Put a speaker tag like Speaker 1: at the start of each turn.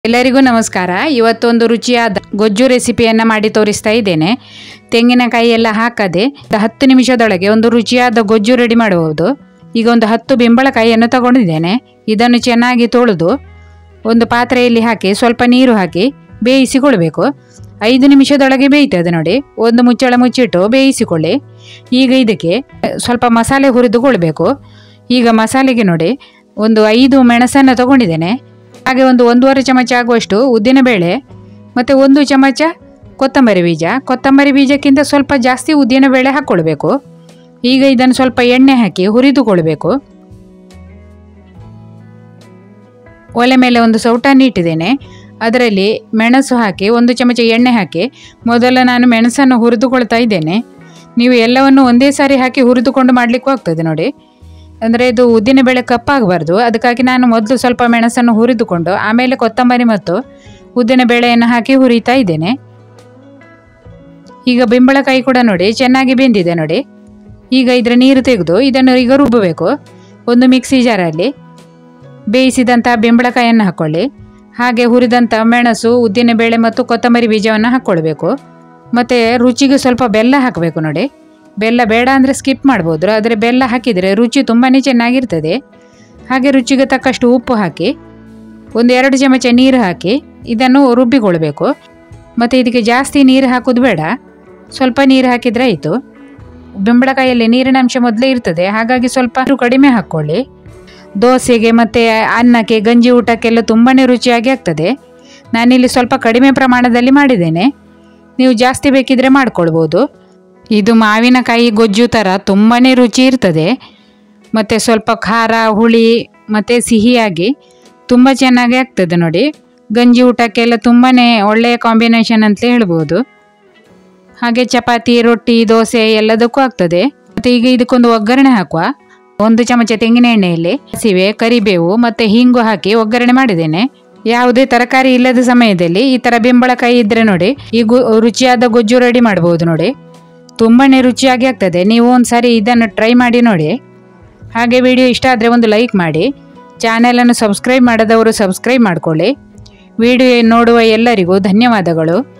Speaker 1: ಎಲ್ಲರಿಗೂ ನಮಸ್ಕಾರ ಇವತ್ತೊಂದು ರುಚಿಯಾದ ಗೊಜ್ಜು ರೆಸಿಪಿಯನ್ನು ಮಾಡಿ ತೋರಿಸ್ತಾ ಇದ್ದೇನೆ ತೆಂಗಿನಕಾಯಿ ಎಲ್ಲ ಹಾಕದೆ ಒಂದು ಹತ್ತು ನಿಮಿಷದೊಳಗೆ ಒಂದು ರುಚಿಯಾದ ಗೊಜ್ಜು ರೆಡಿ ಮಾಡಬಹುದು ಈಗ ಒಂದು ಹತ್ತು ಬೆಂಬಳಕಾಯಿಯನ್ನು ತಗೊಂಡಿದ್ದೇನೆ ಇದನ್ನು ಚೆನ್ನಾಗಿ ತೊಳೆದು ಒಂದು ಪಾತ್ರೆಯಲ್ಲಿ ಹಾಕಿ ಸ್ವಲ್ಪ ನೀರು ಹಾಕಿ ಬೇಯಿಸಿಕೊಳ್ಬೇಕು ಐದು ನಿಮಿಷದೊಳಗೆ ಬೇಯ್ತದೆ ನೋಡಿ ಒಂದು ಮುಚ್ಚಳ ಮುಚ್ಚಿಟ್ಟು ಬೇಯಿಸಿಕೊಳ್ಳಿ ಈಗ ಇದಕ್ಕೆ ಸ್ವಲ್ಪ ಮಸಾಲೆ ಹುರಿದುಕೊಳ್ಬೇಕು ಈಗ ಮಸಾಲೆಗೆ ನೋಡಿ ಒಂದು ಐದು ಮೆಣಸನ್ನು ತಗೊಂಡಿದ್ದೇನೆ ಹಾಗೆ ಒಂದು ಒಂದೂವರೆ ಚಮಚ ಆಗುವಷ್ಟು ಉದ್ದಿನಬೇಳೆ ಮತ್ತು ಒಂದು ಚಮಚ ಕೊತ್ತಂಬರಿ ಬೀಜ ಕೊತ್ತಂಬರಿ ಬೀಜಕ್ಕಿಂತ ಸ್ವಲ್ಪ ಜಾಸ್ತಿ ಉದ್ದಿನಬೇಳೆ ಹಾಕ್ಕೊಳ್ಬೇಕು ಈಗ ಇದನ್ನು ಸ್ವಲ್ಪ ಎಣ್ಣೆ ಹಾಕಿ ಹುರಿದುಕೊಳ್ಬೇಕು ಒಲೆ ಮೇಲೆ ಒಂದು ಸೌಟನ್ನು ಇಟ್ಟಿದ್ದೇನೆ ಅದರಲ್ಲಿ ಮೆಣಸು ಹಾಕಿ ಒಂದು ಚಮಚ ಎಣ್ಣೆ ಹಾಕಿ ಮೊದಲು ನಾನು ಮೆಣಸನ್ನು ಹುರಿದುಕೊಳ್ತಾ ಇದ್ದೇನೆ ನೀವು ಎಲ್ಲವನ್ನು ಒಂದೇ ಸಾರಿ ಹಾಕಿ ಹುರಿದುಕೊಂಡು ಮಾಡಲಿಕ್ಕೂ ಆಗ್ತದೆ ನೋಡಿ ಅಂದರೆ ಇದು ಉದ್ದಿನಬೇಳೆ ಕಪ್ಪಾಗಬಾರ್ದು ಅದಕ್ಕಾಗಿ ನಾನು ಮೊದಲು ಸ್ವಲ್ಪ ಮೆಣಸನ್ನು ಹುರಿದುಕೊಂಡು ಆಮೇಲೆ ಕೊತ್ತಂಬರಿ ಮತ್ತು ಉದ್ದಿನಬೇಳೆಯನ್ನು ಹಾಕಿ ಹುರಿತಾ ಇದ್ದೇನೆ ಈಗ ಬೆಂಬಳಕಾಯಿ ಕೂಡ ನೋಡಿ ಚೆನ್ನಾಗಿ ಬೆಂದಿದೆ ನೋಡಿ ಈಗ ಇದರ ನೀರು ತೆಗೆದು ಇದನ್ನು ಈಗ ರುಬ್ಬಬೇಕು ಒಂದು ಮಿಕ್ಸಿ ಜಾರಲ್ಲಿ ಬೇಯಿಸಿದಂಥ ಬೆಂಬಳಕಾಯಿಯನ್ನು ಹಾಕ್ಕೊಳ್ಳಿ ಹಾಗೆ ಹುರಿದಂಥ ಮೆಣಸು ಉದ್ದಿನಬೇಳೆ ಮತ್ತು ಕೊತ್ತಂಬರಿ ಬೀಜವನ್ನು ಹಾಕ್ಕೊಳ್ಬೇಕು ಮತ್ತು ರುಚಿಗೆ ಸ್ವಲ್ಪ ಬೆಲ್ಲ ಹಾಕಬೇಕು ನೋಡಿ ಬೆಲ್ಲ ಬೇಡ ಅಂದರೆ ಸ್ಕಿಪ್ ಮಾಡ್ಬೋದು ಆದರೆ ಬೆಲ್ಲ ಹಾಕಿದರೆ ರುಚಿ ತುಂಬಾ ಚೆನ್ನಾಗಿರ್ತದೆ ಹಾಗೆ ರುಚಿಗೆ ತಕ್ಕಷ್ಟು ಉಪ್ಪು ಹಾಕಿ ಒಂದು ಎರಡು ಚಮಚ ನೀರು ಹಾಕಿ ಇದನ್ನು ರುಬ್ಬಿಕೊಳ್ಬೇಕು ಮತ್ತು ಇದಕ್ಕೆ ಜಾಸ್ತಿ ನೀರು ಹಾಕೋದು ಬೇಡ ಸ್ವಲ್ಪ ನೀರು ಹಾಕಿದರೆ ಆಯಿತು ಬೆಂಬಳಕಾಯಲ್ಲಿ ನೀರಿನ ಅಂಶ ಮೊದಲೇ ಇರ್ತದೆ ಹಾಗಾಗಿ ಸ್ವಲ್ಪ ನೀರು ಕಡಿಮೆ ಹಾಕ್ಕೊಳ್ಳಿ ದೋಸೆಗೆ ಮತ್ತು ಅನ್ನಕ್ಕೆ ಗಂಜಿ ಊಟಕ್ಕೆಲ್ಲ ತುಂಬಾ ರುಚಿಯಾಗಿ ಆಗ್ತದೆ ನಾನಿಲ್ಲಿ ಸ್ವಲ್ಪ ಕಡಿಮೆ ಪ್ರಮಾಣದಲ್ಲಿ ಮಾಡಿದ್ದೇನೆ ನೀವು ಜಾಸ್ತಿ ಬೇಕಿದ್ರೆ ಮಾಡ್ಕೊಳ್ಬೋದು ಇದು ಮಾವಿನಕಾಯಿ ಗೊಜ್ಜು ಥರ ತುಂಬಾ ರುಚಿ ಇರ್ತದೆ ಮತ್ತು ಸ್ವಲ್ಪ ಖಾರ ಹುಳಿ ಮತ್ತು ಸಿಹಿಯಾಗಿ ತುಂಬ ಚೆನ್ನಾಗಿ ಆಗ್ತದೆ ನೋಡಿ ಗಂಜಿ ಊಟಕ್ಕೆಲ್ಲ ತುಂಬಾ ಒಳ್ಳೆಯ ಕಾಂಬಿನೇಷನ್ ಅಂತಲೇ ಹೇಳ್ಬೋದು ಹಾಗೆ ಚಪಾತಿ ರೊಟ್ಟಿ ದೋಸೆ ಎಲ್ಲದಕ್ಕೂ ಆಗ್ತದೆ ಮತ್ತು ಈಗ ಇದಕ್ಕೊಂದು ಒಗ್ಗರಣೆ ಹಾಕುವ ಒಂದು ಚಮಚ ತೆಂಗಿನ ಎಣ್ಣೆಯಲ್ಲಿ ಹಸಿವೆ ಕರಿಬೇವು ಮತ್ತು ಹಿಂಗು ಹಾಕಿ ಒಗ್ಗರಣೆ ಮಾಡಿದ್ದೇನೆ ಯಾವುದೇ ತರಕಾರಿ ಇಲ್ಲದ ಸಮಯದಲ್ಲಿ ಈ ಥರ ಬೆಂಬಳಕಾಯಿ ಇದ್ದರೆ ನೋಡಿ ಈ ಗು ರುಚಿಯಾದ ಗೊಜ್ಜು ರೆಡಿ ಮಾಡ್ಬೋದು ನೋಡಿ ತುಂಬಾ ರುಚಿಯಾಗಿ ಆಗ್ತದೆ ನೀವು ಒಂದು ಸಾರಿ ಇದನ್ನು ಟ್ರೈ ಮಾಡಿ ನೋಡಿ ಹಾಗೆ ವಿಡಿಯೋ ಇಷ್ಟ ಆದರೆ ಒಂದು ಲೈಕ್ ಮಾಡಿ ಚಾನೆಲನ್ನು ಸಬ್ಸ್ಕ್ರೈಬ್ ಮಾಡದವರು ಸಬ್ಸ್ಕ್ರೈಬ್ ಮಾಡಿಕೊಳ್ಳಿ ವಿಡಿಯೋ ನೋಡುವ ಎಲ್ಲರಿಗೂ ಧನ್ಯವಾದಗಳು